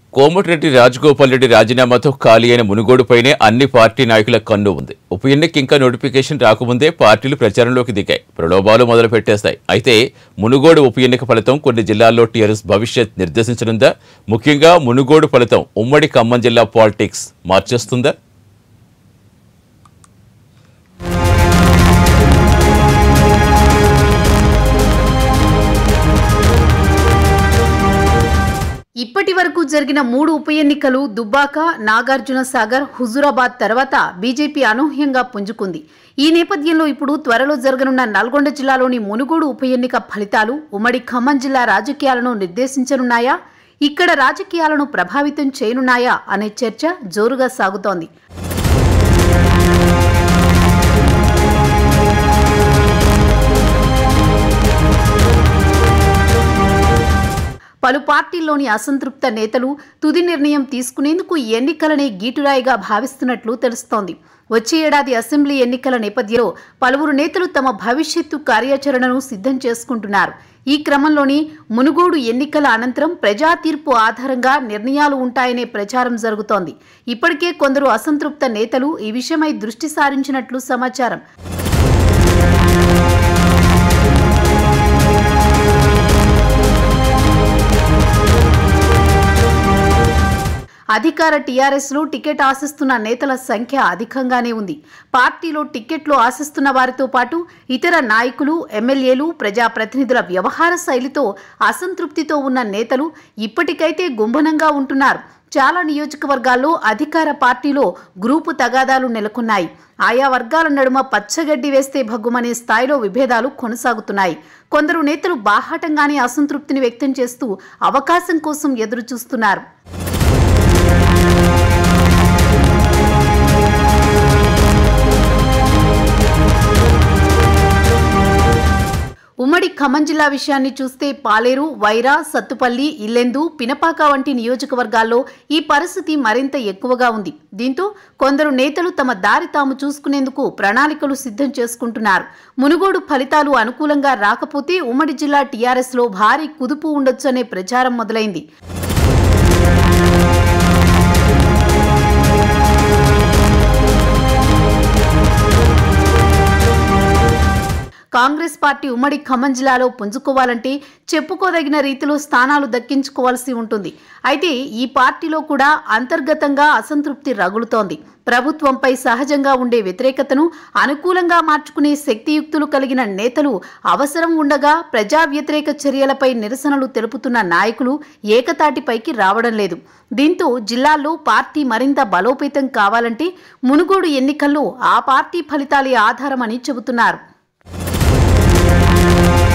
కోమటిరెడ్డి రాజగోపాల్ రెడ్డి రాజీనామాతో ఖాళీ అయిన మునుగోడుపైనే అన్ని పార్టీ నాయకుల కన్ను ఉంది ఉప ఎన్నిక ఇంకా నోటిఫికేషన్ రాకముందే పార్టీలు ప్రచారంలోకి దిగాయి ప్రలోభాలు మొదలు పెట్టేస్తాయి అయితే మునుగోడు ఉప ఎన్నిక ఫలితం కొన్ని జిల్లాల్లో టీఆర్ఎస్ భవిష్యత్ నిర్దేశించనుందా ముఖ్యంగా మునుగోడు ఫలితం ఉమ్మడి ఖమ్మం జిల్లా పాలిటిక్స్ మార్చేస్తుందా ఇప్పటి వరకు జరిగిన మూడు ఉప ఎన్నికలు దుబ్బాక నాగార్జున సాగర్ హుజూరాబాద్ తర్వాత బీజేపీ అనూహ్యంగా పుంజుకుంది ఈ నేపథ్యంలో ఇప్పుడు త్వరలో జరగనున్న నల్గొండ జిల్లాలోని మునుగోడు ఉప ఎన్నిక ఫలితాలు ఉమ్మడి ఖమ్మం జిల్లా రాజకీయాలను నిర్దేశించనున్నాయా ఇక్కడ రాజకీయాలను ప్రభావితం చేయనున్నాయా అనే చర్చ జోరుగా సాగుతోంది పలు పార్టీల్లోని అసంతృప్త నేతలు తుది నిర్ణయం తీసుకునేందుకు ఈ ఎన్నికలనే గీటురాయిగా భావిస్తున్నట్లు తెలుస్తోంది వచ్చే ఏడాది అసెంబ్లీ ఎన్నికల నేపథ్యంలో పలువురు నేతలు తమ భవిష్యత్తు కార్యాచరణను సిద్ధం చేసుకుంటున్నారు ఈ క్రమంలోని మునుగోడు ఎన్నికల అనంతరం ప్రజా తీర్పు ఆధారంగా నిర్ణయాలు ఉంటాయనే ప్రచారం జరుగుతోంది ఇప్పటికే కొందరు అసంతృప్త నేతలు ఈ విషయమై దృష్టి సారించినట్లు సమాచారం అధికార టీఆర్ఎస్లో టికెట్ ఆశిస్తున్న నేతల సంఖ్య అధికంగానే ఉంది పార్టీలో టికెట్లు ఆశిస్తున్న వారితో పాటు ఇతర నాయకులు ఎమ్మెల్యేలు ప్రజాప్రతినిధుల వ్యవహార శైలితో అసంతృప్తితో ఉన్న నేతలు ఇప్పటికైతే గుంభనంగా ఉంటున్నారు చాలా నియోజకవర్గాల్లో అధికార పార్టీలో గ్రూపు తగాదాలు నెలకొన్నాయి ఆయా వర్గాల నడుమ పచ్చగడ్డి వేస్తే భగ్గుమనే స్థాయిలో విభేదాలు కొనసాగుతున్నాయి కొందరు నేతలు బాహాటంగానే అసంతృప్తిని వ్యక్తం చేస్తూ అవకాశం కోసం ఎదురు చూస్తున్నారు ఉమ్మడి ఖమ్మం జిల్లా విషయాన్ని చూస్తే పాలేరు వైరా సత్తుపల్లి ఇల్లెందు పినపాక వంటి నియోజకవర్గాల్లో ఈ పరిస్థితి మరింత ఎక్కువగా ఉంది దీంతో కొందరు నేతలు తమ దారి తాము చూసుకునేందుకు ప్రణాళికలు సిద్ధం చేసుకుంటున్నారు మునుగోడు ఫలితాలు అనుకూలంగా రాకపోతే ఉమ్మడి జిల్లా టీఆర్ఎస్లో భారీ కుదుపు ఉండొచ్చనే ప్రచారం మొదలైంది కాంగ్రెస్ పార్టీ ఉమ్మడి ఖమ్మం జిల్లాలో పుంజుకోవాలంటే చెప్పుకోదగిన రీతిలో స్థానాలు దక్కించుకోవాల్సి ఉంటుంది అయితే ఈ పార్టీలో కూడా అంతర్గతంగా అసంతృప్తి రగులుతోంది ప్రభుత్వంపై సహజంగా ఉండే వ్యతిరేకతను అనుకూలంగా మార్చుకునే శక్తియుక్తులు కలిగిన నేతలు అవసరం ఉండగా ప్రజా వ్యతిరేక చర్యలపై నిరసనలు తెలుపుతున్న నాయకులు ఏకతాటిపైకి రావడం లేదు దీంతో జిల్లాల్లో పార్టీ మరింత బలోపేతం కావాలంటే మునుగోడు ఎన్నికల్లో ఆ పార్టీ ఫలితాలే ఆధారమని చెబుతున్నారు